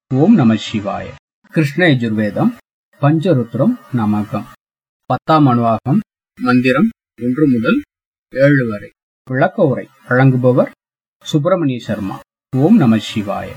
ஓம் நம சிவாய கிருஷ்ண யஜுர்வேதம் பஞ்சருத்ரம் நமகம் பத்தாம் அணுவாகம் மந்திரம் ஒன்று முதல் ஏழு வரை விளக்க உரை வழங்குபவர் சுப்பிரமணிய சர்மா ஓம் நம சிவாய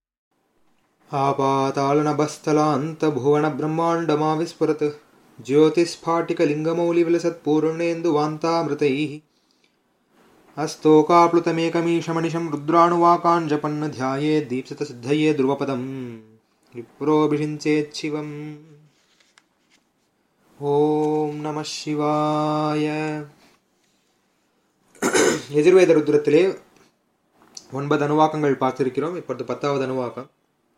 आपातालनभस्थलान्तभुवनब्रह्माण्डमाविस्फुरत् ज्योतिस्फाटिकलिङ्गमौलिविलसत्पूर्णेन्दुवान्तामृतैः हस्तोकाप्लुतमेकमीशमनिशं रुद्राणुवाकान् जपन्न ध्याये दीप्सितसिद्धये ध्रुवपदम् विप्रोभिषिञ्चेच्छिवम् ॐ नमः शिवाय எதிர்வேத ருத்ரத்திலே ஒன்பது அணுவாக்கங்கள் பார்த்திருக்கிறோம் இப்பொழுது பத்தாவது அணுவாக்கம்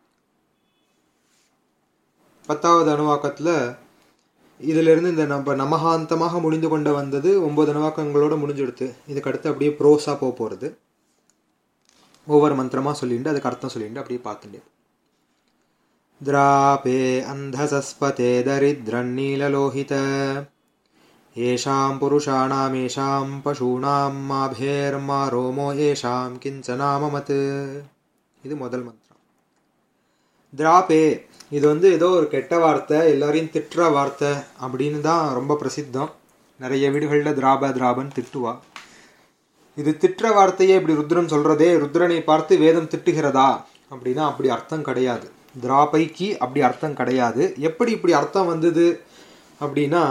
பத்தாவது அணுவாக்கத்தில் இதிலிருந்து இந்த நம்ம நமகாந்தமாக முடிந்து கொண்டு வந்தது ஒன்பது அணுவாக்கங்களோட முடிஞ்செடுத்து இதுக்கு அடுத்து அப்படியே ப்ரோஸாக போக போகிறது ஒவ்வொரு மந்திரமாக சொல்லிட்டு அதுக்கு அர்த்தம் சொல்லிட்டு அப்படியே பார்த்துட்டு द्रापे अन्धसस्पते दरिद्रन्नीललोहित येषां पुरुषाणामेषां पशूनां माभेर्मा रोमो येषां किञ्चनाममत् இது முதல் மந்திரம் திராபே இது வந்து ஏதோ ஒரு கெட்ட வார்த்தை எல்லாரையும் திட்டுற வார்த்தை அப்படின்னு தான் ரொம்ப பிரசித்தம் நிறைய வீடுகளில் திராப திராபன் திட்டுவா இது திட்டுற வார்த்தையே இப்படி ருத்ரன் சொல்றதே ருத்ரனை பார்த்து வேதம் திட்டுகிறதா அப்படின்னா அப்படி அர்த்தம் கிடையாது திராபைக்கு அப்படி அர்த்தம் கிடையாது எப்படி இப்படி அர்த்தம் வந்தது அப்படின்னா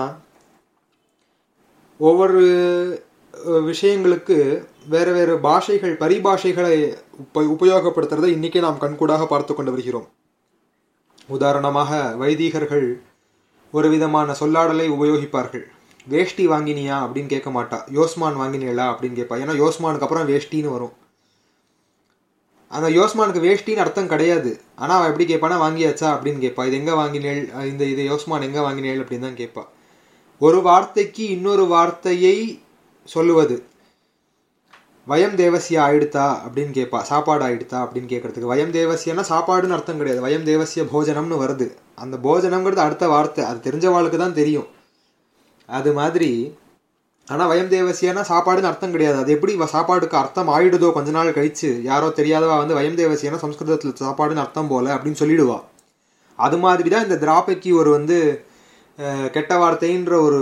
ஒவ்வொரு விஷயங்களுக்கு வேறு வேறு பாஷைகள் பரிபாஷைகளை உப உபயோகப்படுத்துறதை இன்றைக்கி நாம் கண்கூடாக பார்த்து கொண்டு வருகிறோம் உதாரணமாக வைதிகர்கள் ஒரு விதமான சொல்லாடலை உபயோகிப்பார்கள் வேஷ்டி வாங்கினியா அப்படின்னு கேட்க மாட்டா யோஸ்மான் வாங்கினீங்களா அப்படின்னு கேட்பா ஏன்னா யோஸ்மானுக்கு அப்புறம் வேஷ்டின்னு வரும் அந்த யோஸ்மானுக்கு வேஷ்டின்னு அர்த்தம் கிடையாது ஆனால் அவன் எப்படி கேட்பானா வாங்கியாச்சா அப்படின்னு கேட்பா இது எங்கே வாங்கினேள் இந்த இது யோஸ்மான் எங்கே வாங்கினேள் அப்படின்னு தான் கேட்பா ஒரு வார்த்தைக்கு இன்னொரு வார்த்தையை சொல்லுவது வயம் தேவசியா ஆயிடுத்தா அப்படின்னு கேட்பா சாப்பாடு ஆயிடுத்தா அப்படின்னு கேட்கறதுக்கு வயம் தேவசியன்னா சாப்பாடுன்னு அர்த்தம் கிடையாது வயம் தேவசிய போஜனம்னு வருது அந்த போஜனம்ங்கிறது அடுத்த வார்த்தை அது தெரிஞ்சவாளுக்கு தான் தெரியும் அது மாதிரி ஆனால் வயம் தேவசியனா சாப்பாடுன்னு அர்த்தம் கிடையாது அது எப்படி சாப்பாடுக்கு அர்த்தம் ஆயிடுதோ கொஞ்ச நாள் கழிச்சு யாரோ தெரியாதவா வந்து வயம் தேவசியனா சம்ஸ்கிருதத்தில் சாப்பாடுன்னு அர்த்தம் போல அப்படின்னு சொல்லிடுவா அது மாதிரி தான் இந்த திராப்பைக்கு ஒரு வந்து கெட்ட வார்த்தைன்ற ஒரு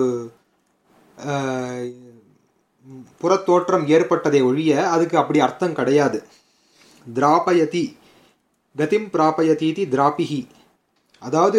புறத்தோற்றம் ஏற்பட்டதை ஒழிய அதுக்கு அப்படி அர்த்தம் கிடையாது திராபயதி கதிம் பிராபயதி திராபிகி அதாவது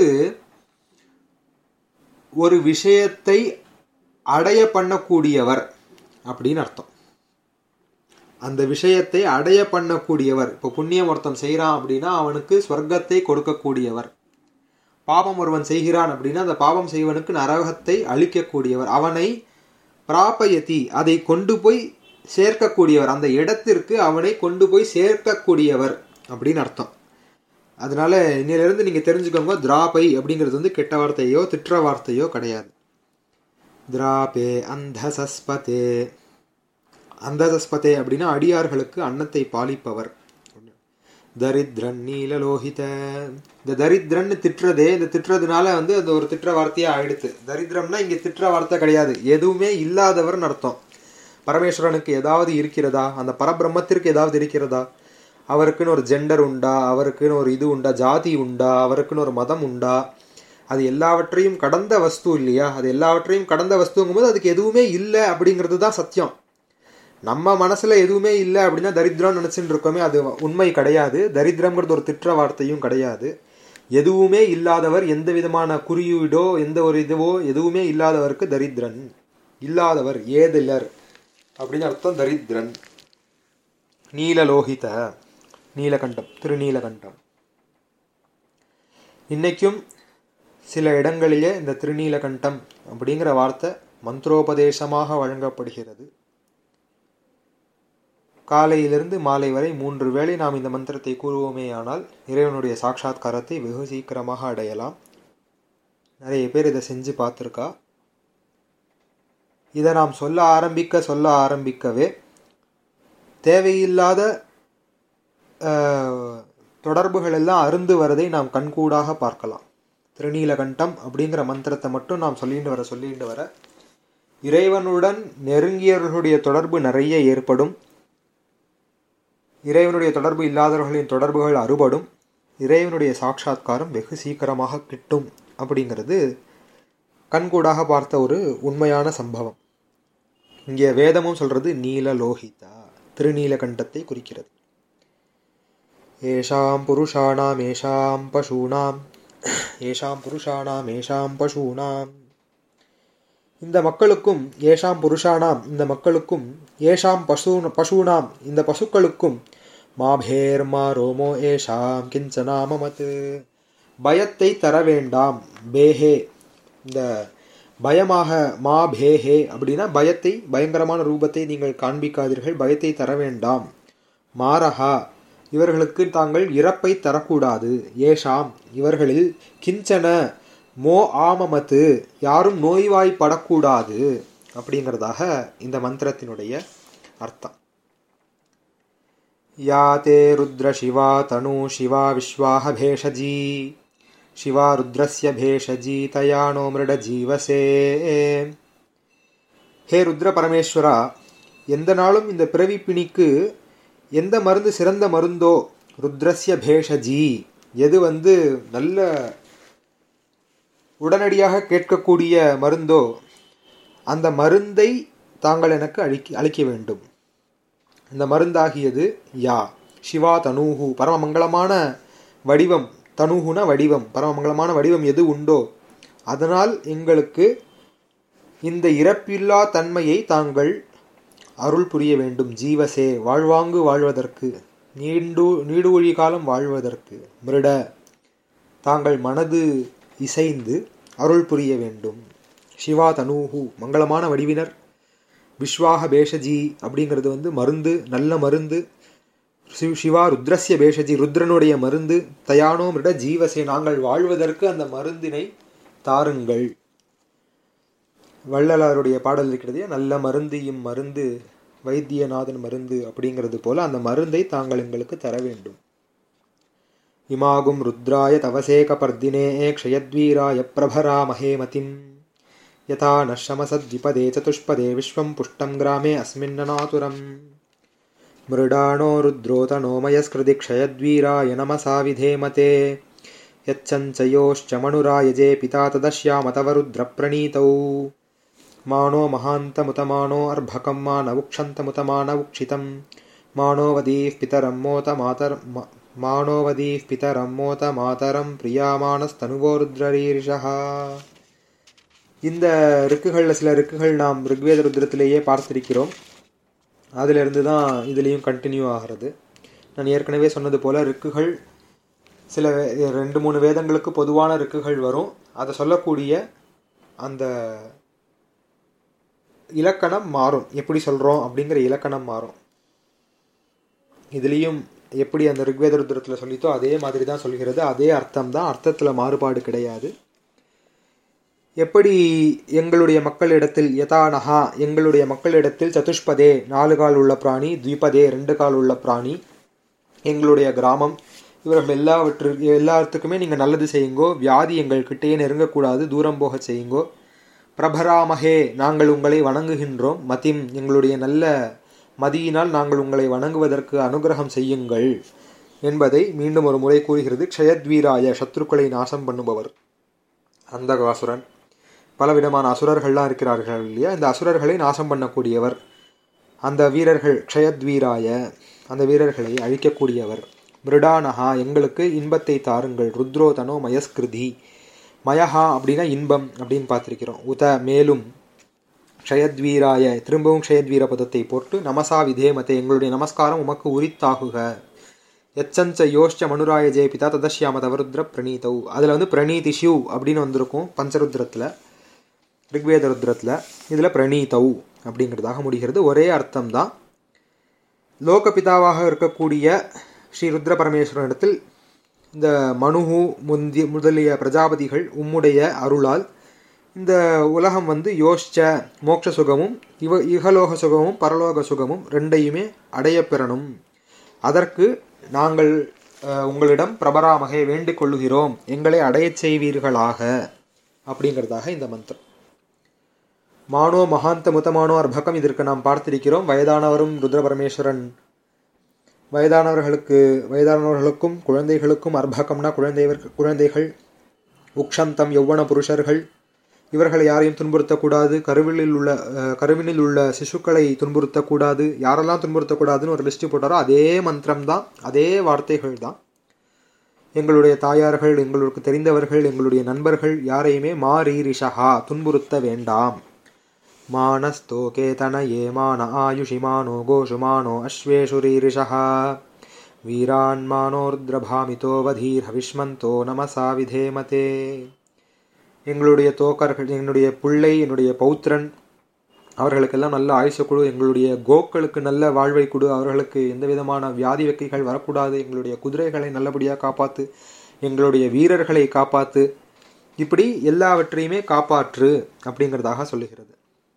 ஒரு விஷயத்தை அடைய பண்ணக்கூடியவர் அப்படின்னு அர்த்தம் அந்த விஷயத்தை அடைய பண்ணக்கூடியவர் இப்போ புண்ணியம் ஒருத்தன் செய்கிறான் அப்படின்னா அவனுக்கு ஸ்வர்க்கத்தை கொடுக்கக்கூடியவர் பாபம் ஒருவன் செய்கிறான் அப்படின்னா அந்த பாபம் செய்வனுக்கு நரகத்தை அழிக்கக்கூடியவர் அவனை பிராபயதி அதை கொண்டு போய் சேர்க்கக்கூடியவர் அந்த இடத்திற்கு அவனை கொண்டு போய் சேர்க்கக்கூடியவர் அப்படின்னு அர்த்தம் அதனால இன்னிலிருந்து நீங்க தெரிஞ்சுக்கோங்க திராபை அப்படிங்கிறது வந்து கெட்ட வார்த்தையோ திற்ற வார்த்தையோ கிடையாது திராபே அந்தசஸ்பதே அந்தசஸ்பதே அப்படின்னா அடியார்களுக்கு அன்னத்தை பாலிப்பவர் தரித்ரன் நீலலோகித இந்த தரித்ரன் திட்டுறதே இந்த திட்டுறதுனால வந்து அந்த ஒரு திட்டுற வார்த்தையா ஆயிடுத்து தரித்திரம்னா இங்க திட்டுற வார்த்தை கிடையாது எதுவுமே இல்லாதவர்னு அர்த்தம் பரமேஸ்வரனுக்கு ஏதாவது இருக்கிறதா அந்த பரபிரம்மத்திற்கு ஏதாவது இருக்கிறதா அவருக்குன்னு ஒரு ஜெண்டர் உண்டா அவருக்குன்னு ஒரு இது உண்டா ஜாதி உண்டா அவருக்குன்னு ஒரு மதம் உண்டா அது எல்லாவற்றையும் கடந்த வஸ்து இல்லையா அது எல்லாவற்றையும் கடந்த வஸ்துங்கும்போது அதுக்கு எதுவுமே இல்லை அப்படிங்கிறது தான் சத்தியம் நம்ம மனசுல எதுவுமே இல்லை அப்படின்னா தரித்திரம் நினைச்சுட்டு இருக்கோமே அது உண்மை கிடையாது தரித்திரம்ங்கிறது ஒரு திட்ட வார்த்தையும் கிடையாது எதுவுமே இல்லாதவர் எந்த விதமான குறியீடோ எந்த ஒரு இதுவோ எதுவுமே இல்லாதவருக்கு தரித்திரன் இல்லாதவர் ஏதிலர் அப்படின்னு அர்த்தம் தரித்திரன் நீலலோகித நீலகண்டம் திருநீலகண்டம் இன்னைக்கும் சில இடங்களிலே இந்த திருநீலகண்டம் அப்படிங்கிற வார்த்தை மந்திரோபதேசமாக வழங்கப்படுகிறது காலையிலிருந்து மாலை வரை மூன்று வேளை நாம் இந்த மந்திரத்தை கூறுவோமே ஆனால் இறைவனுடைய சாட்சாத்காரத்தை வெகு சீக்கிரமாக அடையலாம் நிறைய பேர் இதை செஞ்சு பார்த்துருக்கா இதை நாம் சொல்ல ஆரம்பிக்க சொல்ல ஆரம்பிக்கவே தேவையில்லாத தொடர்புகள் எல்லாம் அருந்து வரதை நாம் கண்கூடாக பார்க்கலாம் திருநீலகண்டம் அப்படிங்கிற மந்திரத்தை மட்டும் நாம் சொல்லிட்டு வர சொல்லிட்டு வர இறைவனுடன் நெருங்கியவர்களுடைய தொடர்பு நிறைய ஏற்படும் இறைவனுடைய தொடர்பு இல்லாதவர்களின் தொடர்புகள் அறுபடும் இறைவனுடைய சாட்சாத்காரம் வெகு சீக்கிரமாக கிட்டும் அப்படிங்கிறது கண்கூடாக பார்த்த ஒரு உண்மையான சம்பவம் இங்கே வேதமும் சொல்றது நீல லோகிதா திருநீலகண்டத்தை குறிக்கிறது ஏஷாம் புருஷாணாம் ஏஷாம் பசூனாம் ஏஷாம் புருஷாணாம் ஏஷாம் பசூனாம் இந்த மக்களுக்கும் ஏஷாம் புருஷானாம் இந்த மக்களுக்கும் ஏஷாம் பசு பசூனாம் இந்த பசுக்களுக்கும் மாபேர்மா ரோமோ ஏஷாம் கிஞ்சனாமமத்து பயத்தை தர வேண்டாம் பேஹே இந்த பயமாக மா பேஹே அப்படின்னா பயத்தை பயங்கரமான ரூபத்தை நீங்கள் காண்பிக்காதீர்கள் பயத்தை தர வேண்டாம் மாரஹா இவர்களுக்கு தாங்கள் இறப்பை தரக்கூடாது ஏஷாம் இவர்களில் கிஞ்சன மோ ஆமமத்து யாரும் நோய்வாய்ப்படக்கூடாது அப்படிங்கிறதாக இந்த மந்திரத்தினுடைய அர்த்தம் या ते रुद्रशिवा तनु शिवा विश्वाह भेषजी शिवा रुद्रस्य भेषजी तयानो मृडजीवसे ஹே ருத்ர பரமேஸ்வரா எந்த நாளும் இந்த பிறவி பிணிக்கு எந்த மருந்து சிறந்த மருந்தோ ருத்ரஸ்ய பேஷஜி எது வந்து நல்ல உடனடியாக கேட்கக்கூடிய மருந்தோ அந்த மருந்தை தாங்கள் எனக்கு அளிக்க அளிக்க வேண்டும் இந்த மருந்தாகியது யா சிவா தனூஹு பரமமங்கலமான வடிவம் தனூஹுன வடிவம் பரமமங்கலமான வடிவம் எது உண்டோ அதனால் எங்களுக்கு இந்த இறப்பில்லா தன்மையை தாங்கள் அருள் புரிய வேண்டும் ஜீவசே வாழ்வாங்கு வாழ்வதற்கு நீண்டு நீடுவழி காலம் வாழ்வதற்கு மிருட தாங்கள் மனது இசைந்து அருள் புரிய வேண்டும் சிவா தனூஹு மங்களமான வடிவினர் விஸ்வாக பேஷஜி அப்படிங்கிறது வந்து மருந்து நல்ல மருந்து சிவ் சிவா ருத்ரஸ்ய பேஷஜி ருத்ரனுடைய மருந்து தயானோ மிருட ஜீவசே நாங்கள் வாழ்வதற்கு அந்த மருந்தினை தாருங்கள் வள்ளலாருடைய பாடல் இருக்கிறதே நல்ல மருந்தியும் மருந்து வைத்தியநாதன் மருந்து அப்படிங்கிறது போல அந்த மருந்தை தாங்கள் எங்களுக்கு தர வேண்டும் இமாகும் ருத்ராய தவசேக பர்தினே க்ஷயத்வீராய பிரபரா மகேமதிம் यथा न शमसद्विपदे चतुष्पदे विश्वं पुष्टं ग्रामे अस्मिन्ननातुरम् मृडाणो रुद्रोतनो मयस्कृति क्षयद्वीराय नमसा विधेमते यच्चञ्चयोश्च मणुरायजे पिता तदश्याम तव रुद्रप्रणीतौ मानो महान्तमुतमानो अर्भकं मानवुक्षन्तमुतमानवुक्षितं मानो वदीः पितरं मोत मातर मानो वदीः पितरं मोत मातरं प्रियामानस्तनुवो रुद्ररीर्षः இந்த ரிக்குகளில் சில ரிக்குகள் நாம் ரிக்வேத ருத்ரத்திலேயே பார்த்திருக்கிறோம் அதிலிருந்து தான் இதுலேயும் கண்டினியூ ஆகிறது நான் ஏற்கனவே சொன்னது போல் ரிக்குகள் சில வே- ரெண்டு மூணு வேதங்களுக்கு பொதுவான ரிக்குகள் வரும் அதை சொல்லக்கூடிய அந்த இலக்கணம் மாறும் எப்படி சொல்கிறோம் அப்படிங்கிற இலக்கணம் மாறும் இதுலேயும் எப்படி அந்த ரிக்வேத ருத்ரத்தில் சொல்லித்தோ அதே மாதிரி தான் சொல்கிறது அதே அர்த்தம் தான் அர்த்தத்தில் மாறுபாடு கிடையாது எப்படி எங்களுடைய மக்களிடத்தில் யதானஹா எங்களுடைய மக்களிடத்தில் சதுஷ்பதே நாலு கால் உள்ள பிராணி த்விபதே ரெண்டு கால் உள்ள பிராணி எங்களுடைய கிராமம் இவர்கள் எல்லாவற்று எல்லாத்துக்குமே நீங்கள் நல்லது செய்யுங்கோ வியாதி எங்கள் கிட்டேயே நெருங்கக்கூடாது தூரம் போக செய்யுங்கோ பிரபராமகே நாங்கள் உங்களை வணங்குகின்றோம் மதிம் எங்களுடைய நல்ல மதியினால் நாங்கள் உங்களை வணங்குவதற்கு அனுகிரகம் செய்யுங்கள் என்பதை மீண்டும் ஒரு முறை கூறுகிறது க்ஷயத்வீராய சத்ருக்களை நாசம் பண்ணுபவர் அந்தகாசுரன் பலவிதமான அசுரர்கள்லாம் இருக்கிறார்கள் இல்லையா இந்த அசுரர்களை நாசம் பண்ணக்கூடியவர் அந்த வீரர்கள் க்ஷயத்வீராய அந்த வீரர்களை அழிக்கக்கூடியவர் மிருடானஹா எங்களுக்கு இன்பத்தை தாருங்கள் ருத்ரோதனோ மயஸ்கிருதி மயஹா அப்படின்னா இன்பம் அப்படின்னு பார்த்திருக்கிறோம் உத மேலும் க்ஷயத்வீராய திரும்பவும் க்ஷயத்வீர பதத்தை போட்டு நமசா விதேமத்தை எங்களுடைய நமஸ்காரம் உமக்கு உரித்தாகுக எச்சஞ்ச யோஷ்ச மனுராய ஜெயபிதா ததஷ்யாம தவருத்ர பிரணீதௌ அதில் வந்து பிரணீதி ஷிவ் அப்படின்னு வந்திருக்கும் பஞ்சருத்ரத்தில் ரிக்வேத ருத்ரத்தில் இதில் பிரணீதௌ அப்படிங்கிறதாக முடிகிறது ஒரே அர்த்தம் தான் லோகபிதாவாக இருக்கக்கூடிய ஸ்ரீ ருத்ர பரமேஸ்வரனிடத்தில் இந்த மனுகு முந்தி முதலிய பிரஜாபதிகள் உம்முடைய அருளால் இந்த உலகம் வந்து யோசிச்ச மோட்ச சுகமும் இவ இகலோக சுகமும் பரலோக சுகமும் ரெண்டையுமே அடையப் பெறணும் அதற்கு நாங்கள் அஹ், உங்களிடம் பிரபராமகை வேண்டிக் கொள்ளுகிறோம் எங்களை அடையச் செய்வீர்களாக அப்படிங்கிறதாக இந்த மந்திரம் மானோ மகாந்த முத்தமானோ அர்பகம் இதற்கு நாம் பார்த்திருக்கிறோம் வயதானவரும் ருத்ர பரமேஸ்வரன் வயதானவர்களுக்கு வயதானவர்களுக்கும் குழந்தைகளுக்கும் அர்ப்பகம்னா குழந்தைவர் குழந்தைகள் உக்ஷந்தம் யௌவன புருஷர்கள் இவர்களை யாரையும் துன்புறுத்தக்கூடாது கருவிலில் உள்ள அஹ், கருவினில் உள்ள சிசுக்களை துன்புறுத்தக்கூடாது யாரெல்லாம் துன்புறுத்தக்கூடாதுன்னு ஒரு லிஸ்ட் போட்டாரோ அதே மந்திரம் தான் அதே வார்த்தைகள் தான் எங்களுடைய தாயார்கள் எங்களுக்கு தெரிந்தவர்கள் எங்களுடைய நண்பர்கள் யாரையுமே மாரீரிஷா துன்புறுத்த வேண்டாம் மானஸ்தோகே தனயே மான ஆயுஷிமானோ கோஷுமானோ அஸ்வேஷுரீரிஷா வீரான் மானோர்திரபாமிதோ வதீர் ஹவிஷ்மந்தோ நமசா விதேமதே எங்களுடைய தோக்கர்கள் என்னுடைய பிள்ளை என்னுடைய பௌத்திரன் அவர்களுக்கெல்லாம் நல்ல ஆயுச கொடு எங்களுடைய கோக்களுக்கு நல்ல வாழ்வை கொடு அவர்களுக்கு எந்த விதமான வியாதி வெக்கைகள் வரக்கூடாது எங்களுடைய குதிரைகளை நல்லபடியாக காப்பாத்து எங்களுடைய வீரர்களை காப்பாத்து இப்படி எல்லாவற்றையுமே காப்பாற்று அப்படிங்கிறதாக சொல்லுகிறது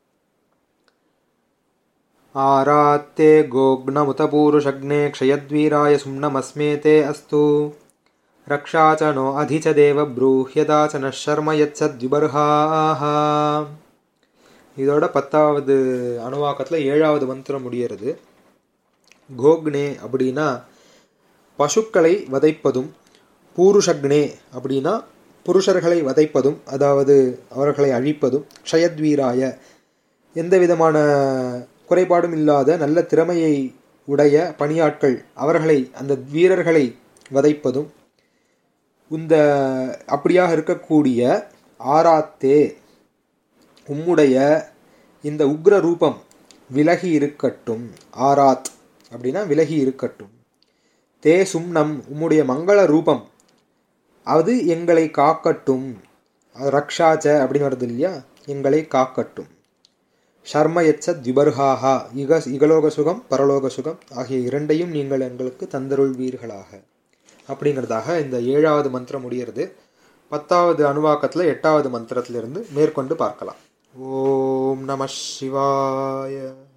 आरात्ते गोग्नमुतपूरुषग्ने क्षयद्वीराय सुम्नमस्मे ते अस्तु रक्षा च नो अधि च देव ब्रूह्यदा च नः शर्म यत्सद्विबर्हाः இதோட பத்தாவது அணுவாக்கத்தில் ஏழாவது மந்திரம் முடியறது கோக்னே அப்படின்னா பசுக்களை வதைப்பதும் பூருஷக்னே அப்படின்னா புருஷர்களை வதைப்பதும் அதாவது அவர்களை அழிப்பதும் க்ஷயத்வீராய எந்த விதமான குறைபாடும் இல்லாத நல்ல திறமையை உடைய பணியாட்கள் அவர்களை அந்த வீரர்களை வதைப்பதும் இந்த அப்படியாக இருக்கக்கூடிய ஆராத்தே உம்முடைய இந்த உக்ர ரூபம் விலகி இருக்கட்டும் ஆராத் அப்படின்னா விலகி இருக்கட்டும் தே சும்னம் உம்முடைய மங்கள ரூபம் அது எங்களை காக்கட்டும் அது ரக்ஷாச்ச அப்படின்னு வருது இல்லையா எங்களை காக்கட்டும் ஷர்ம எச்ச திபர்ஹாஹா இக இகலோக சுகம் பரலோக சுகம் ஆகிய இரண்டையும் நீங்கள் எங்களுக்கு தந்தருள்வீர்களாக அப்படிங்கிறதாக இந்த ஏழாவது மந்திரம் முடிகிறது பத்தாவது அணுவாக்கத்தில் எட்டாவது மந்திரத்திலிருந்து மேற்கொண்டு பார்க்கலாம் ஓம் நம சிவாய